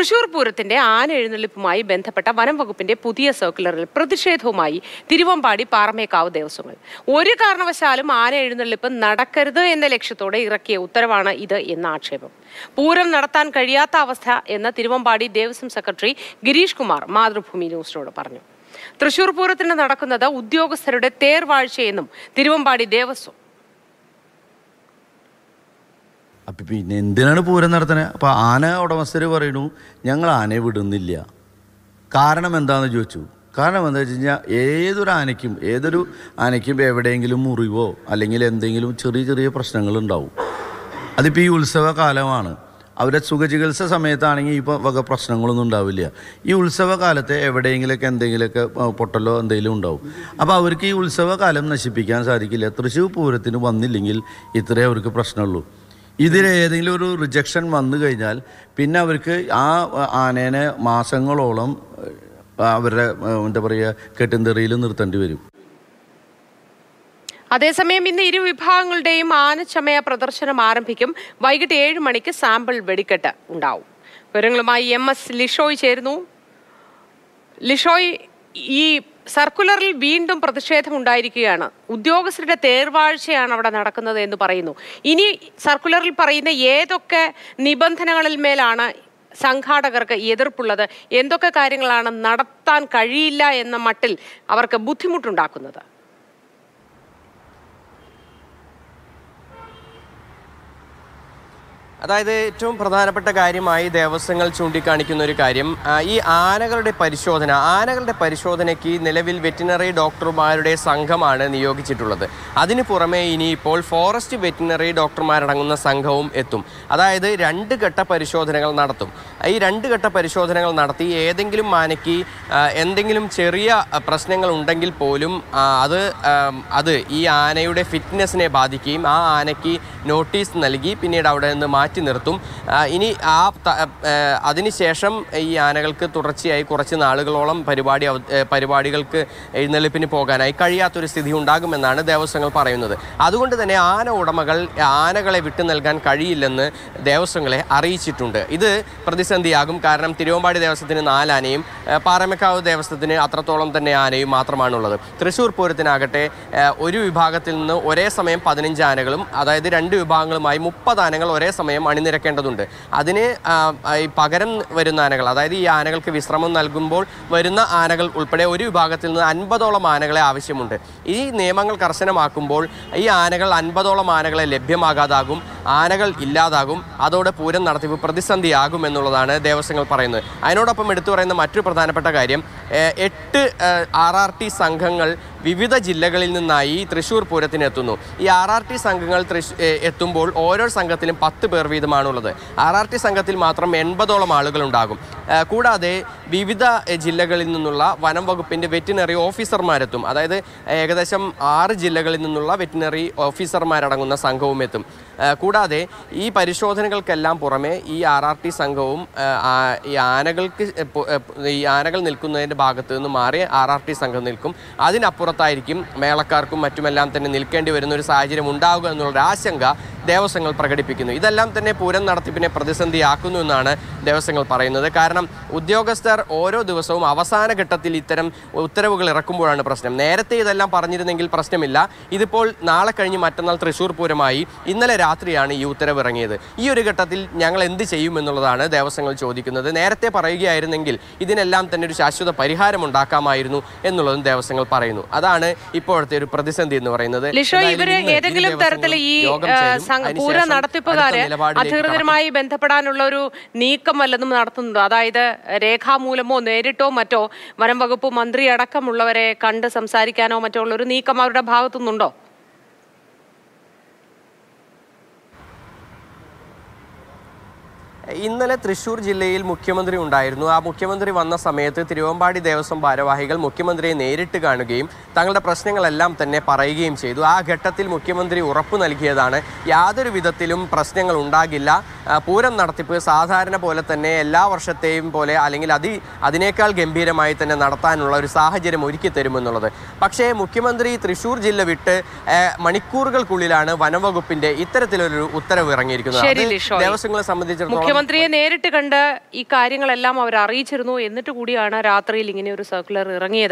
തൃശൂർ പൂരത്തിന്റെ ആന എഴുന്നള്ളിപ്പുമായി ബന്ധപ്പെട്ട വനം വകുപ്പിന്റെ പുതിയ സർക്കുലറിൽ പ്രതിഷേധവുമായി തിരുവമ്പാടി പാറമേക്കാവ് ദേവസ്വങ്ങൾ ഒരു കാരണവശാലും ആന എഴുന്നള്ളിപ്പ് നടക്കരുത് എന്ന ലക്ഷ്യത്തോടെ ഇറക്കിയ ഉത്തരവാണ് ഇത് എന്ന ആക്ഷേപം പൂരം നടത്താൻ കഴിയാത്ത അവസ്ഥ എന്ന് തിരുവമ്പാടി ദേവസ്വം സെക്രട്ടറി ഗിരീഷ് കുമാർ മാതൃഭൂമി ന്യൂസിനോട് പറഞ്ഞു തൃശൂർ പൂരത്തിന് നടക്കുന്നത് ഉദ്യോഗസ്ഥരുടെ തേർവാഴ്ചയെന്നും തിരുവമ്പാടി ദേവസ്വം അപ്പം പിന്നെ എന്തിനാണ് പൂരം നടത്തുന്നത് അപ്പോൾ ആന ഉടമസ്ഥർ പറയണു ഞങ്ങൾ ആനയെ വിടുന്നില്ല കാരണം എന്താണെന്ന് ചോദിച്ചു കാരണം എന്താ വെച്ച് കഴിഞ്ഞാൽ ഏതൊരു ആനയ്ക്കും ഏതൊരു ആനയ്ക്കും എവിടെയെങ്കിലും മുറിവോ അല്ലെങ്കിൽ എന്തെങ്കിലും ചെറിയ ചെറിയ പ്രശ്നങ്ങളുണ്ടാവും അതിപ്പോൾ ഈ ഉത്സവ കാലമാണ് അവരുടെ സുഖചികിത്സ സമയത്താണെങ്കിൽ ഇപ്പോൾ വക പ്രശ്നങ്ങളൊന്നും ഉണ്ടാവില്ല ഈ ഉത്സവ കാലത്ത് എവിടെയെങ്കിലുമൊക്കെ എന്തെങ്കിലുമൊക്കെ ആ, പൊട്ടലോ എന്തെങ്കിലും ഉണ്ടാവും അപ്പോൾ അവർക്ക് ഈ ഉത്സവ കാലം നശിപ്പിക്കാൻ സാധിക്കില്ല തൃശ്ശൂർ പൂരത്തിന് വന്നില്ലെങ്കിൽ ഇത്രേ അവർക്ക് പ്രശ്നമുള്ളൂ ഇതിൽ ഏതെങ്കിലും ഒരു റിജക്ഷൻ വന്നു കഴിഞ്ഞാൽ പിന്നെ അവർക്ക് ആ ആനേനെ മാസങ്ങളോളം ആ, അവരുടെ ആ, എന്താ പറയുക കെട്ടുംതെറിയിൽ നിർത്തേണ്ടി വരും അതേസമയം ഇന്ന് ഇരു വിഭാഗങ്ങളുടെയും ആനച്ചമയ പ്രദർശനം ആരംഭിക്കും വൈകിട്ട് ഏഴ് മണിക്ക് സാമ്പിൾ വെടിക്കെട്ട് ഉണ്ടാവും വിവരങ്ങളുമായി എം എസ് ലിഷോയ് ചേരുന്നു ലിഷോയ് ഈ സർക്കുലറിൽ വീണ്ടും പ്രതിഷേധം ഉണ്ടായിരിക്കുകയാണ് ഉദ്യോഗസ്ഥരുടെ തേർവാഴ്ചയാണ് അവിടെ നടക്കുന്നത് എന്ന് പറയുന്നു ഇനി സർക്കുലറിൽ പറയുന്ന ഏതൊക്കെ നിബന്ധനകളിൽ മേലാണ് സംഘാടകർക്ക് എതിർപ്പുള്ളത് എന്തൊക്കെ കാര്യങ്ങളാണ് നടത്താൻ കഴിയില്ല എന്ന മട്ടിൽ അവർക്ക് ബുദ്ധിമുട്ടുണ്ടാക്കുന്നത് അതായത് ഏറ്റവും പ്രധാനപ്പെട്ട കാര്യമായി ദേവസ്വങ്ങൾ ചൂണ്ടിക്കാണിക്കുന്ന ഒരു കാര്യം ആ, ഈ ആനകളുടെ പരിശോധന ആനകളുടെ പരിശോധനയ്ക്ക് നിലവിൽ വെറ്റിനറി ഡോക്ടർമാരുടെ സംഘമാണ് നിയോഗിച്ചിട്ടുള്ളത് അതിന് പുറമെ ഇനിയിപ്പോൾ ഫോറസ്റ്റ് വെറ്റിനറി ഡോക്ടർമാരടങ്ങുന്ന സംഘവും എത്തും അതായത് രണ്ട് ഘട്ട പരിശോധനകൾ നടത്തും ഈ രണ്ട് ഘട്ട പരിശോധനകൾ നടത്തി ഏതെങ്കിലും ആനയ്ക്ക് ആ, എന്തെങ്കിലും ചെറിയ ആ, പ്രശ്നങ്ങൾ ഉണ്ടെങ്കിൽ പോലും ആ, അത് ആം, അത് ഈ ആനയുടെ ഫിറ്റ്നസിനെ ബാധിക്കുകയും ആ ആനയ്ക്ക് നോട്ടീസ് നൽകി പിന്നീട് അവിടെ നിന്ന് മാറ്റി നിർത്തും ആ, ഇനി ആ ത- ആ, അതിനുശേഷം ഈ ആനകൾക്ക് തുടർച്ചയായി കുറച്ച് നാളുകളോളം പരിപാടി അവ- ഏ, പരിപാടികൾക്ക് എഴുന്നള്ളിപ്പിന് പോകാനായി കഴിയാത്തൊരു സ്ഥിതി ഉണ്ടാകുമെന്നാണ് ദേവസ്വങ്ങൾ പറയുന്നത് അതുകൊണ്ട് തന്നെ ആന ഉടമകൾ ആനകളെ വിട്ടു നൽകാൻ കഴിയില്ലെന്ന് ദേവസ്വങ്ങളെ അറിയിച്ചിട്ടുണ്ട് ഇത് പ്രതിസന്ധിയാകും കാരണം തിരുവമ്പാടി ദേവസ്വത്തിന് നാലാനയും ഏ, പാറമേക്കാവ് ദേവസ്വത്തിന് അത്രത്തോളം തന്നെ ആനയും മാത്രമാണുള്ളത് തൃശ്ശൂർ പൂരത്തിനാകട്ടെ ഏ, ഒരു വിഭാഗത്തിൽ നിന്ന് ഒരേ സമയം പതിനഞ്ച് ആനകളും അതായത് രണ്ട് വിഭാഗങ്ങളുമായി മുപ്പത് ആനകൾ ഒരേ സമയം അണിനിരക്കേണ്ടതുണ്ട് അതിന് ആ, ഈ പകരം വരുന്ന ആനകൾ അതായത് ഈ ആനകൾക്ക് വിശ്രമം നൽകുമ്പോൾ വരുന്ന ആനകൾ ഉൾപ്പെടെ ഒരു വിഭാഗത്തിൽ നിന്ന് അൻപതോളം ആനകളെ ആവശ്യമുണ്ട് ഈ നിയമങ്ങൾ കർശനമാക്കുമ്പോൾ ഈ ആനകൾ അൻപതോളം ആനകളെ ലഭ്യമാകാതാകും ആനകൾ ഇല്ലാതാകും അതോടെ പൂരം നടത്തിപ്പ് പ്രതിസന്ധിയാകും എന്നുള്ളതാണ് ദേവസ്വങ്ങൾ പറയുന്നത് അതിനോടൊപ്പം എടുത്തു പറയുന്ന മറ്റൊരു പ്രധാനപ്പെട്ട കാര്യം ഏഹ്, എട്ട് ആർ ആർ ടി സംഘങ്ങൾ വിവിധ ജില്ലകളിൽ നിന്നായി തൃശ്ശൂർ പൂരത്തിന് എത്തുന്നു ഈ ആർ ആർ ടി സംഘങ്ങൾ തൃശ് ഏഹ്, എത്തുമ്പോൾ ഓരോ സംഘത്തിലും പത്ത് പേർ വീതമാണുള്ളത് ആർ ആർ ടി സംഘത്തിൽ മാത്രം എൺപതോളം ആളുകൾ ഉണ്ടാകും ഏഹ്, കൂടാതെ വിവിധ ഏഹ്, ജില്ലകളിൽ നിന്നുള്ള വനം വകുപ്പിൻ്റെ വെറ്റിനറി ഓഫീസർമാരെത്തും അതായത് ഏകദേശം ആറ് ജില്ലകളിൽ നിന്നുള്ള വെറ്റിനറി ഓഫീസർമാരടങ്ങുന്ന സംഘവും എത്തും ഏഹ്, കൂടാതെ ഈ പരിശോധനകൾക്കെല്ലാം പുറമെ ഈ ആർ ആർ ടി സംഘവും ഏഹ്, ആ- ഈ ആനകൾക്ക് പൊ- ഏഹ്, ഈ ആനകൾ നിൽക്കുന്നതിൻ്റെ ഭാഗത്ത് നിന്ന് മാറി ആർ ആർ ടി സംഘം നിൽക്കും അതിനപ്പുറത്തായിരിക്കും മേളക്കാർക്കും മറ്റുമെല്ലാം തന്നെ നിൽക്കേണ്ടി വരുന്ന ഒരു സാഹചര്യം ഉണ്ടാകുക എന്നുള്ളൊരു ആശങ്ക ദേവസ്വങ്ങൾ പ്രകടിപ്പിക്കുന്നു ഇതെല്ലാം തന്നെ പൂരം നടത്തിപ്പിനെ പ്രതിസന്ധിയാക്കുന്നു എന്നാണ് ദേവസ്വങ്ങൾ പറയുന്നത് കാരണം ഉദ്യോഗസ്ഥർ ഓരോ ദിവസവും അവസാന ഘട്ടത്തിൽ ഇത്തരം ഉത്തരവുകൾ ഇറക്കുമ്പോഴാണ് പ്രശ്നം നേരത്തെ ഇതെല്ലാം പറഞ്ഞിരുന്നെങ്കിൽ പ്രശ്നമില്ല ഇതിപ്പോൾ നാളെ കഴിഞ്ഞ് മറ്റന്നാൾ തൃശ്ശൂർ പൂരമായി ഇന്നലെ രാത്രിയാണ് ഈ ഉത്തരവ് ഇറങ്ങിയത് ഈ ഒരു ഘട്ടത്തിൽ ഞങ്ങൾ എന്ത് ചെയ്യും എന്നുള്ളതാണ് ദേവസ്വങ്ങൾ ചോദിക്കുന്നത് നേരത്തെ പറയുകയായിരുന്നെങ്കിൽ ഇതിനെല്ലാം തന്നെ ഒരു ശാശ്വത പരിഹാരം ഉണ്ടാക്കാമായിരുന്നു എന്നുള്ളതും ദേവസ്വങ്ങൾ പറയുന്നു അതാണ് ഇപ്പോഴത്തെ ഒരു പ്രതിസന്ധി എന്ന് പറയുന്നത് ലിഷോ എന്തായാലും ഇവര് ഇന്ന് ഇരു ഏതെങ്കിലും ദേവസ്വങ്ങളും തരത്തിൽ ഈ യോഗം ആ, ചേരും. സംഘ- അതിനുശേഷം പൂര നടത്തിപ്പുകാര് അടുത്ത നിലപാടിലേക്ക് കടക്കും. അധികൃതരുമായി ബന്ധപ്പെടാനുള്ള ഒരു നീക്കം വല്ലതും നടത്തുന്നുണ്ടോ അതായത് രേഖാമൂലമോ നേരിട്ടോ മറ്റോ വനം വകുപ്പ് മന്ത്രി അടക്കമുള്ളവരെ കണ്ട് സംസാരിക്കാനോ മറ്റോ ഉള്ള ഒരു നീക്കം അവരുടെ ഭാഗത്തുനിന്നുണ്ടോ ഇന്നലെ തൃശൂർ ജില്ലയിൽ മുഖ്യമന്ത്രി ഉണ്ടായിരുന്നു ആ മുഖ്യമന്ത്രി വന്ന സമയത്ത് തിരുവമ്പാടി ദേവസ്വം ഭാരവാഹികൾ മുഖ്യമന്ത്രിയെ നേരിട്ട് കാണുകയും തങ്ങളുടെ പ്രശ്നങ്ങളെല്ലാം തന്നെ പറയുകയും ചെയ്തു ആ ഘട്ടത്തിൽ മുഖ്യമന്ത്രി ഉറപ്പു നൽകിയതാണ് യാതൊരു വിധത്തിലും പ്രശ്നങ്ങൾ ഉണ്ടാകില്ല ആ, പൂരം നടത്തിപ്പ് സാധാരണ പോലെ തന്നെ എല്ലാ വർഷത്തെയും പോലെ അല്ലെങ്കിൽ അതി അതിനേക്കാൾ ഗംഭീരമായി തന്നെ നടത്താനുള്ള ഒരു സാഹചര്യം ഒരുക്കി തരുമെന്നുള്ളത് പക്ഷേ മുഖ്യമന്ത്രി തൃശൂർ ജില്ല വിട്ട് ആ, മണിക്കൂറുകൾക്കുള്ളിലാണ് വനംവകുപ്പിന്റെ ഇത്തരത്തിലൊരു ഉത്തരവ് ഇറങ്ങിയിരിക്കുന്നത് ശരി, അത് ലിഷോയ്. ദേവസ്വങ്ങളെ സംബന്ധിച്ചിടത്തോളം മുഖ്യമന്ത്രി മന്ത്രിയെ നേരിട്ട് കണ്ട് ഈ കാര്യങ്ങളെല്ലാം അവർ അറിയിച്ചിരുന്നു എന്നിട്ട് കൂടിയാണ് രാത്രിയിൽ ഇങ്ങനെ ഒരു സർക്കുലർ ഇറങ്ങിയത്